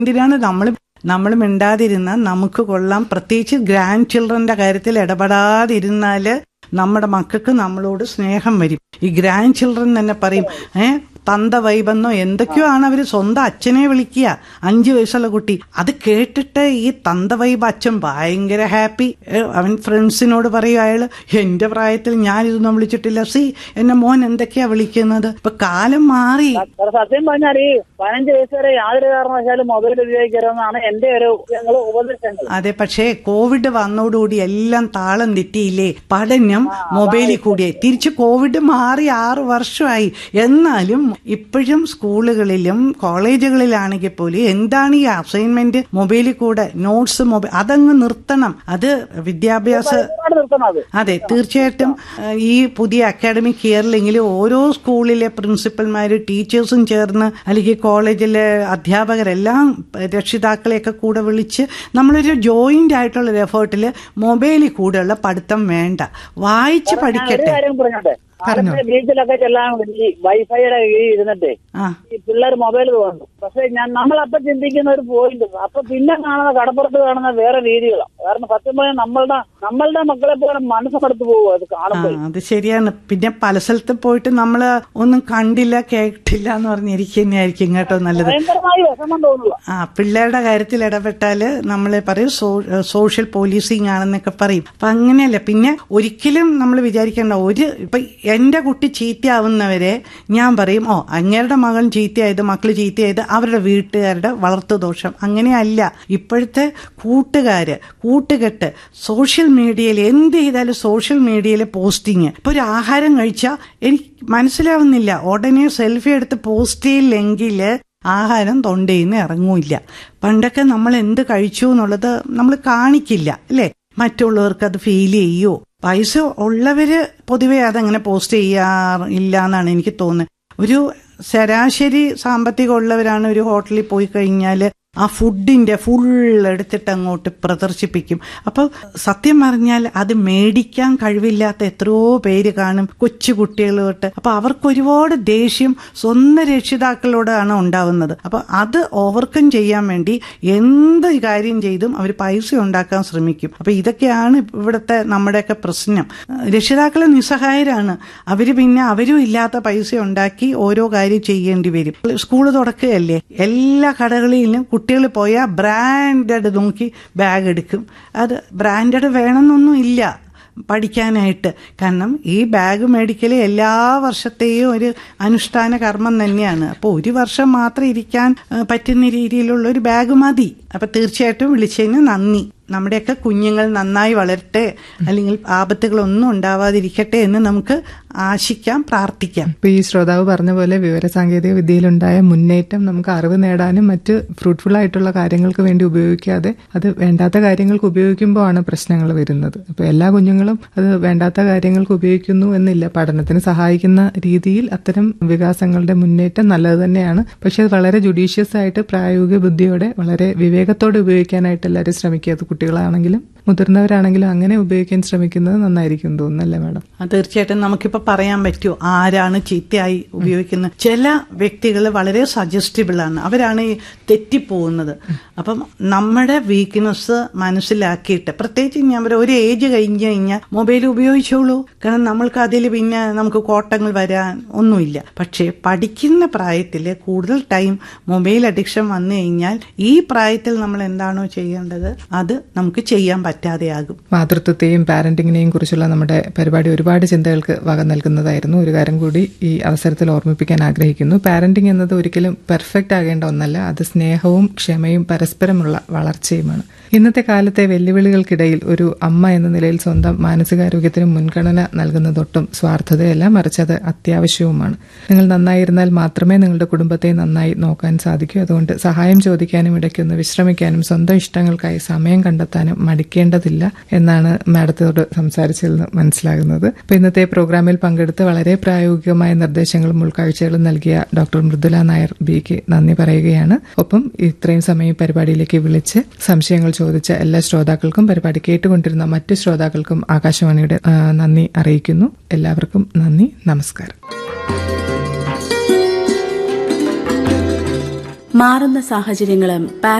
എന്തിനാണ് നമ്മൾ നമ്മൾ മിണ്ടാതിരുന്നാൽ നമുക്ക് കൊള്ളാം പ്രത്യേകിച്ച് ഗ്രാൻഡ് ചിൽഡ്രന്റെ കാര്യത്തിൽ ഇടപെടാതിരുന്നാല് നമ്മുടെ മക്കൾക്ക് നമ്മളോട് സ്നേഹം വരും ഈ ഗ്രാൻഡ് ചിൽഡ്രൻ തന്നെ പറയും ഏ തന്ത വൈബെന്നോ എന്തൊക്കെയോ ആണ് അവര് സ്വന്തം അച്ഛനെ വിളിക്കുക അഞ്ചു വയസ്സുള്ള കുട്ടി അത് കേട്ടിട്ട് ഈ തന്ത വൈബ് അച്ഛൻ ഭയങ്കര ഹാപ്പി അവൻ ഫ്രണ്ട്സിനോട് പറയും അയാള് എന്റെ പ്രായത്തിൽ ഞാൻ ഇതൊന്നും വിളിച്ചിട്ടില്ല സി എന്റെ മോൻ എന്തൊക്കെയാ വിളിക്കുന്നത് ഇപ്പൊ കാലം മാറി സാർ സത്യം പറഞ്ഞാൽ ഈ പതിനഞ്ച് വയസ്സ് വരെ യാതൊരു കാരണവശാലും മൊബൈൽ ഉപയോഗിക്കരുതെന്നാണ് എന്റെ ഒരു ഞങ്ങൾ ഉപദേശങ്ങൾ അതെ പക്ഷേ കോവിഡ് വന്നോടുകൂടി എല്ലാം താളം തെറ്റിയില്ലേ പഠനം മൊബൈലിൽ കൂടിയായി തിരിച്ച് കോവിഡ് മാറി ആറു വർഷമായി എന്നാലും ഇപ്പോഴും സ്കൂളുകളിലും കോളേജുകളിലാണെങ്കിൽ പോലും എന്താണ് ഈ അസൈൻമെന്റ് മൊബൈലിൽ കൂടെ നോട്ട്സ് മൊബൈൽ അതങ്ങ് നിർത്തണം അത് വിദ്യാഭ്യാസ ഒരുപാട് നിർത്തണം അത് അതെ തീർച്ചയായിട്ടും ഏഹ്, ഈ പുതിയ അക്കാഡമിക് ഇയറിലെങ്കിൽ ഓരോ സ്കൂളിലെ പ്രിൻസിപ്പൽമാര് ടീച്ചേഴ്സും ചേർന്ന് അല്ലെങ്കിൽ കോളേജിലെ അധ്യാപകരെല്ലാം രക്ഷിതാക്കളെയൊക്കെ കൂടെ വിളിച്ച് നമ്മളൊരു ജോയിന്റ് ആയിട്ടുള്ള ഒരു എഫേർട്ടിൽ മൊബൈലിൽ കൂടെയുള്ള പഠിത്തം വേണ്ട വായിച്ച് ഒരു പഠിക്കട്ടെ കാര്യം പറഞ്ഞോട്ടെ ആദ്യത്തെ ബീച്ചിലൊക്കെ ചെല്ലാൻ ഈ വൈഫൈയുടെ കീഴിൽ ഇരുന്നിട്ട് ആ ഈ പിള്ളേർ മൊബൈൽ തോന്നും പക്ഷെ ഞാൻ നമ്മളപ്പൊ ചിന്തിക്കുന്ന ഒരു പോയിന്റ് അപ്പൊ പിന്നെ കാണുന്ന കടപ്പുറത്ത് കാണുന്ന വേറെ രീതികളാണ് കാരണം സത്യം പറഞ്ഞാൽ നമ്മളുടെ നമ്മളുടെ മക്കളെ പോലെ മനസ്സെടുത്ത് പോകും അത് ആ കാണുമ്പോൾ അത് ശരിയാണ് പിന്നെ പല സ്ഥലത്ത് പോയിട്ട് നമ്മൾ ഒന്നും കണ്ടില്ല കേട്ടില്ല എന്ന് പറഞ്ഞിരിക്കുക തന്നെയായിരിക്കും കേട്ടോ നല്ലത് ഭയങ്കരമായി വിഷമം തോന്നുക ആ പിള്ളേരുടെ കാര്യത്തിൽ ഇടപെട്ടാല് നമ്മളെ പറയും സോ- സോഷ്യൽ പോലീസിങ് ആണെന്നൊക്കെ പറയും അപ്പൊ അങ്ങനെയല്ല പിന്നെ ഒരിക്കലും നമ്മൾ വിചാരിക്കേണ്ട ഒരു ഇപ്പൊ എന്റെ കുട്ടി ചീത്തയാവുന്നവരെ ഞാൻ പറയും ഓ അങ്ങേരുടെ മകൻ ചീത്തയായത് മക്കള് ചീത്തയായത് അവരുടെ വീട്ടുകാരുടെ വളർത്തു ദോഷം അങ്ങനെയല്ല ഇപ്പോഴത്തെ കൂട്ടുകാര് കൂട്ടുകെട്ട് സോഷ്യൽ മീഡിയയിൽ എന്ത് ചെയ്താലും സോഷ്യൽ മീഡിയയിലെ പോസ്റ്റിങ് ഇപ്പൊ ഒരു ആഹാരം കഴിച്ചാൽ എനിക്ക് മനസ്സിലാവുന്നില്ല ഉടനെ സെൽഫി എടുത്ത് പോസ്റ്റ് ചെയ്യില്ലെങ്കിൽ ആഹാരം തൊണ്ടയിൽ നിന്ന് ഇറങ്ങൂല്ല പണ്ടൊക്കെ നമ്മൾ എന്ത് കഴിച്ചു എന്നുള്ളത് നമ്മൾ കാണിക്കില്ല അല്ലേ മറ്റുള്ളവർക്ക് അത് ഫീൽ ചെയ്യോ പൈസ ഉള്ളവര് പൊതുവെ അതങ്ങനെ പോസ്റ്റ് ചെയ്യാറില്ല എന്നാണ് എനിക്ക് തോന്നുന്നത് ഒരു ശരാശരി സാമ്പത്തികം ഉള്ളവരാണ് ഒരു ഹോട്ടലിൽ പോയി കഴിഞ്ഞാൽ ആ ഫുഡിന്റെ ഫുൾ എടുത്തിട്ട് അങ്ങോട്ട് പ്രദർശിപ്പിക്കും അപ്പോൾ സത്യം പറഞ്ഞാൽ അത് മേടിക്കാൻ കഴിവില്ലാത്ത എത്രയോ പേര് കാണും കൊച്ചു കുട്ടികൾ തൊട്ട് അപ്പൊ അവർക്ക് ഒരുപാട് ദേഷ്യം സ്വന്തം രക്ഷിതാക്കളോടാണ് ഉണ്ടാവുന്നത് അപ്പൊ അത് ഓവർകം ചെയ്യാൻ വേണ്ടി എന്ത് കാര്യം ചെയ്തും അവർ പൈസ ഉണ്ടാക്കാൻ ശ്രമിക്കും അപ്പൊ ഇതൊക്കെയാണ് ഇവിടുത്തെ നമ്മുടെയൊക്കെ പ്രശ്നം രക്ഷിതാക്കൾ നിസ്സഹായരാണ് അവര് പിന്നെ അവരും ഇല്ലാത്ത പൈസ ഉണ്ടാക്കി ഓരോ കാര്യം ചെയ്യേണ്ടി വരും സ്കൂള് തുറക്കുകയല്ലേ എല്ലാ കടകളിലും കുട്ടികൾ പോയാൽ ബ്രാൻഡഡ് നോക്കി ബാഗ് എടുക്കും അത് ബ്രാൻഡഡ് വേണമെന്നൊന്നും ഇല്ല പഠിക്കാനായിട്ട് കാരണം ഈ ബാഗ് മേടിക്കൽ എല്ലാ വർഷത്തെയും ഒരു അനുഷ്ഠാന കർമ്മം തന്നെയാണ് അപ്പോൾ ഒരു വർഷം മാത്രം ഇരിക്കാൻ ഏഹ്, പറ്റുന്ന രീതിയിലുള്ള ഒരു ബാഗ് മതി അപ്പൊ തീർച്ചയായിട്ടും വിളിച്ചതിന് നന്ദി നമ്മുടെയൊക്കെ കുഞ്ഞുങ്ങൾ നന്നായി വളരട്ടെ അല്ലെങ്കിൽ ആപത്തുകളൊന്നും ഉണ്ടാവാതിരിക്കട്ടെ എന്ന് നമുക്ക് ആശിക്കാം പ്രാർത്ഥിക്കാം ഇപ്പൊ ഈ ശ്രോതാവ് പറഞ്ഞ പോലെ വിവരസാങ്കേതിക വിദ്യയിലുണ്ടായ മുന്നേറ്റം നമുക്ക് അറിവ് നേടാനും മറ്റ് ഫ്രൂട്ട്ഫുൾ ആയിട്ടുള്ള കാര്യങ്ങൾക്ക് വേണ്ടി ഉപയോഗിക്കാതെ അത് വേണ്ടാത്ത കാര്യങ്ങൾക്ക് ഉപയോഗിക്കുമ്പോൾ ആണ് പ്രശ്നങ്ങൾ വരുന്നത് അപ്പൊ എല്ലാ കുഞ്ഞുങ്ങളും അത് വേണ്ടാത്ത കാര്യങ്ങൾക്ക് ഉപയോഗിക്കുന്നു എന്നില്ല പഠനത്തിന് സഹായിക്കുന്ന രീതിയിൽ അത്തരം വികാസങ്ങളുടെ മുന്നേറ്റം നല്ലത് തന്നെയാണ് പക്ഷെ അത് വളരെ ജുഡീഷ്യസ് ആയിട്ട് പ്രായോഗിക ബുദ്ധിയോടെ വളരെ വിവേകത്തോടെ ഉപയോഗിക്കാനായിട്ട് എല്ലാവരും ശ്രമിക്കുക അത് കുട്ടികളാണെങ്കിലും മുതിർന്നവരാണെങ്കിലും അങ്ങനെ ഉപയോഗിക്കാൻ ശ്രമിക്കുന്നത് നന്നായിരിക്കും തോന്നുന്നല്ലേ മാഡം ആ, തീർച്ചയായിട്ടും നമുക്കിപ്പോ പറയാൻ പറ്റുമോ ആരാണ് ചീത്തയായി ഉപയോഗിക്കുന്നത് ചില വ്യക്തികൾ വളരെ സജസ്റ്റബിൾ ആണ് അവരാണ് ഈ തെറ്റിപ്പോകുന്നത് അപ്പം നമ്മുടെ വീക്ക്നെസ് മനസ്സിലാക്കിയിട്ട് പ്രത്യേകിച്ച് ഞാൻ പറയാം ഒരു ഏജ് കഴിഞ്ഞ് കഴിഞ്ഞാൽ മൊബൈൽ ഉപയോഗിച്ചോളൂ കാരണം നമ്മൾക്ക് അതിൽ പിന്നെ നമുക്ക് കോട്ടങ്ങൾ വരാൻ ഒന്നുമില്ല പക്ഷേ പഠിക്കുന്ന പ്രായത്തിൽ കൂടുതൽ ടൈം മൊബൈൽ അഡിക്ഷൻ വന്നു കഴിഞ്ഞാൽ ഈ പ്രായത്തിൽ നമ്മൾ എന്താണോ ചെയ്യേണ്ടത് അത് നമുക്ക് ചെയ്യാൻ പറ്റാതെയാകും മാതൃത്വത്തെയും പാരന്റിങ്ങിനെയും കുറിച്ചുള്ള നമ്മുടെ പരിപാടി ഒരുപാട് ചിന്തകൾക്ക് വക നൽകുന്നതായിരുന്നു ഒരു കാര്യം കൂടി ഈ അവസരത്തിൽ ഓർമ്മിപ്പിക്കാൻ ആഗ്രഹിക്കുന്നു പാരന്റിങ് എന്നത് ഒരിക്കലും പെർഫെക്റ്റ് ആകേണ്ട ഒന്നല്ല അത് സ്നേഹവും ക്ഷമയും പരസ്പരമുള്ള വളർച്ചയുമാണ് ഇന്നത്തെ കാലത്തെ വെല്ലുവിളികൾക്കിടയിൽ ഒരു അമ്മ എന്ന നിലയിൽ സ്വന്തം മാനസികാരോഗ്യത്തിന് മുൻഗണന നൽകുന്നതൊട്ടും സ്വാർത്ഥതയല്ല മറിച്ച് അത് അത്യാവശ്യവുമാണ് നിങ്ങൾ നന്നായിരുന്നാൽ മാത്രമേ നിങ്ങളുടെ കുടുംബത്തെ നന്നായി നോക്കാൻ സാധിക്കൂ അതുകൊണ്ട് സഹായം ചോദിക്കാനും ഇടയ്ക്കൊന്ന് വിശ്രമിക്കാനും സ്വന്തം ഇഷ്ടങ്ങൾക്കായി സമയം കണ്ടെത്താനും മടിക്കേണ്ടതില്ല എന്നാണ് മാഡത്തോട് സംസാരിച്ചതിൽ നിന്ന് മനസ്സിലാകുന്നത് അപ്പൊ ഇന്നത്തെ പ്രോഗ്രാമിൽ പങ്കെടുത്ത് വളരെ പ്രായോഗികമായ നിർദ്ദേശങ്ങളും ഉൾക്കാഴ്ചകളും നൽകിയ ഡോക്ടർ മൃദുല നായർ ബിക്ക് നന്ദി പറയുകയാണ് ഒപ്പം ഇത്രയും സമയം ഈ പരിപാടിയിലേക്ക് വിളിച്ച് സംശയങ്ങൾ ചോദിച്ച എല്ലാ ശ്രോതാക്കൾക്കും പരിപാടി കേട്ടുകൊണ്ടിരുന്ന മറ്റു ശ്രോതാക്കൾക്കും ആകാശവാണിയുടെ ആ, നന്ദി അറിയിക്കുന്നു എല്ലാവർക്കും നന്ദി നമസ്കാരം മാറുന്ന സാഹചര്യങ്ങളും